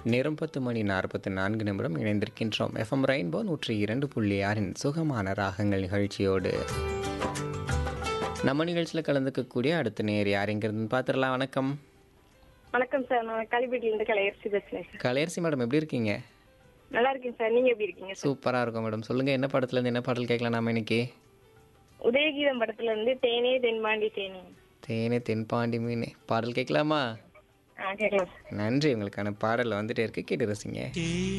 நேரம் பத்து மணி நாற்பத்தி நான்கு நிமிடம் இணைந்திருக்கின்றோம் எஃப்எம் ரெயின்போ நூற்றி இரண்டு புள்ளி ஆறின் சுகமான ராகங்கள் நிகழ்ச்சியோடு நம்ம நிகழ்ச்சியில் கலந்துக்கக்கூடிய அடுத்த நேர் யார் எங்கிருந்து பார்த்துடலாம் வணக்கம் வணக்கம் சார் நான் கலிப்பேட்டிலேருந்து கலையரசி பேசுறேன் சார் கலையரசி மேடம் எப்படி இருக்கீங்க நல்லா இருக்கேன் சார் நீங்க எப்படி இருக்கீங்க சார் சூப்பராக இருக்கும் மேடம் சொல்லுங்கள் என்ன படத்துலேருந்து என்ன பாடல் கேட்கலாம் நாம இன்னைக்கு உதயகீதம் படத்துல இருந்து தேனே தென்பாண்டி தேனே தேனே தென்பாண்டி மீனே பாடல் கேட்கலாமா ஆ கேட்கலாம் சார் நன்றி உங்களுக்கான பாடல் வந்துட்டே இருக்கு கேட்டு ரசிங்க